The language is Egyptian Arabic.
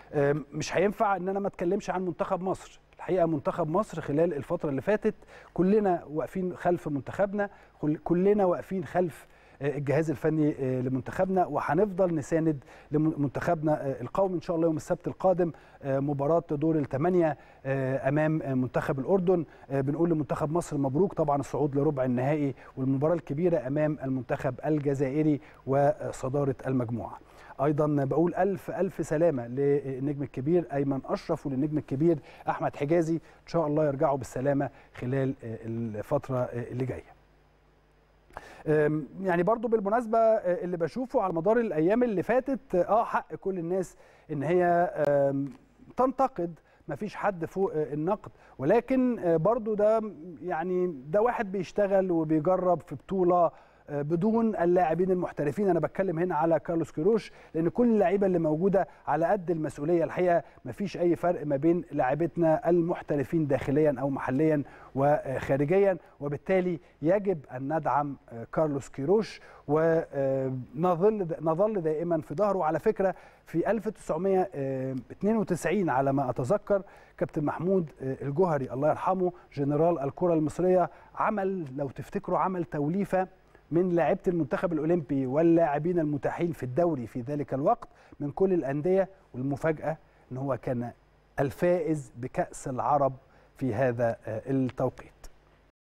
مش هينفع ان انا ما اتكلمش عن منتخب مصر الحقيقه منتخب مصر خلال الفتره اللي فاتت كلنا واقفين خلف منتخبنا كلنا واقفين خلف الجهاز الفني لمنتخبنا وهنفضل نساند لمنتخبنا القومي ان شاء الله يوم السبت القادم مباراه دور الثمانيه امام منتخب الاردن بنقول لمنتخب مصر مبروك طبعا الصعود لربع النهائي والمباراه الكبيره امام المنتخب الجزائري وصداره المجموعه ايضا بقول الف الف سلامه للنجم الكبير ايمن اشرف وللنجم الكبير احمد حجازي ان شاء الله يرجعوا بالسلامه خلال الفتره اللي جايه يعني برضو بالمناسبة اللي بشوفه على مدار الأيام اللي فاتت آه حق كل الناس إن هي تنتقد ما فيش حد فوق النقد ولكن برضو ده يعني ده واحد بيشتغل وبيجرب في بطولة بدون اللاعبين المحترفين انا بتكلم هنا على كارلوس كيروش لان كل اللعيبه اللي موجوده على قد المسؤوليه الحقيقه ما فيش اي فرق ما بين لاعبتنا المحترفين داخليا او محليا وخارجيا وبالتالي يجب ان ندعم كارلوس كيروش ونظل نظل دائما في ظهره على فكره في 1992 على ما اتذكر كابتن محمود الجوهري الله يرحمه جنرال الكره المصريه عمل لو تفتكروا عمل توليفه من لاعيبه المنتخب الاولمبي واللاعبين المتاحين في الدوري في ذلك الوقت من كل الانديه والمفاجاه ان هو كان الفائز بكاس العرب في هذا التوقيت